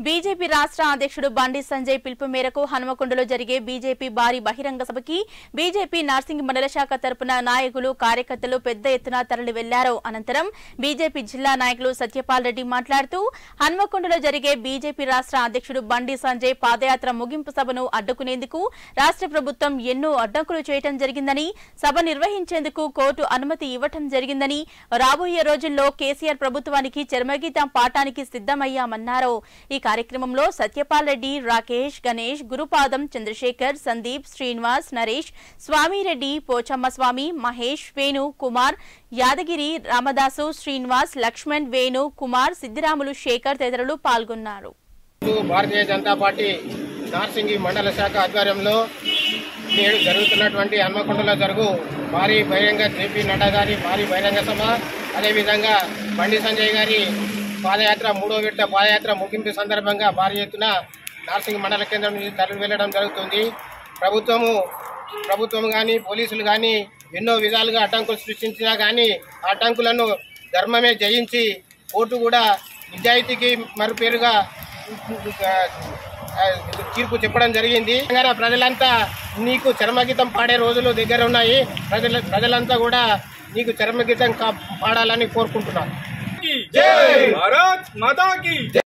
BJP రాష్ట్ర అధ్యక్షుడు బండి సంజయ్ పిలుపు మేరకు హనుమకొండలో జరిగే బీజేపీ భారీ బహిరంగ సభకి బీజేపీ నార్సింగ్ మండల శాఖ తరపున నాయకులు కార్యకర్తలు పెద్ద ఎత్తున తరలి వెళ్లారు అనంతరం బీజేపీ జిల్లా నాయకులు సత్యపాల్ రెడ్డి మాట్లాడుతూ హనుమకొండలో జరిగే బీజేపీ రాష్ట్ర అధ్యక్షుడు బండి సంజయ్ పాదయాత్ర ముగింపు సభను అడ్డుకునేందుకు రాష్ట్ర ప్రభుత్వం ఎన్నో అడ్డంకులు చేయటం జరిగిందని సభ నిర్వహించేందుకు కోర్టు అనుమతి ఇవ్వటం జరిగిందని రాబోయే రోజుల్లో కేసీఆర్ ప్రభుత్వానికి చర్మగీతం పాఠానికి సిద్దమయ్యామన్నారు ఈ కార్యక్రమంలో సత్యపాల్ రెడ్డి రాకేష్ గణేష్ గురుపాదం చంద్రశేఖర్ సందీప్ శ్రీనివాస్ నరేష్ స్వామిరెడ్డి పోచమ్మ స్వామి మహేష్ వేణు కుమార్ యాదగిరి రామదాసు శ్రీనివాస్ లక్ష్మణ్ వేణు కుమార్ సిద్దిరాములు శేఖర్ తదితరులు పాల్గొన్నారు భారతీయ జనతా పార్టీ నార్సింగి మండల శాఖ ఆధ్వర్యంలో నేడు జరుగుతున్నటువంటి హన్మకొండలో జరుగు భారీ బహిరంగ జేపీ నడ్డా గారి భారీ బహిరంగ సభ అదేవిధంగా బండి సంజయ్ గారి పాదయాత్ర మూడో విడత పాదయాత్ర ముగింపు సందర్భంగా భారీ ఎత్తున నార్సింగి మండల కేంద్రం నుంచి తరలి వెళ్లడం జరుగుతుంది ప్రభుత్వము ప్రభుత్వం కానీ పోలీసులు కానీ ఎన్నో విధాలుగా అడ్డంకులు సృష్టించినా కానీ ఆ అడ్డంకులను ధర్మమే జయించి కోర్టు కూడా నిజాయితీకి మరుపేరుగా ఆ, తీర్పు చెప్పడం జరిగింది తెలంగాణ ప్రజలంతా నీకు చర్మగీతం పాడే రోజులు దగ్గర ఉన్నాయి ప్రజల ప్రజలంతా కూడా నీకు చర్మగీతం కా- పాడాలని కోరుకుంటున్నాను भारत माता की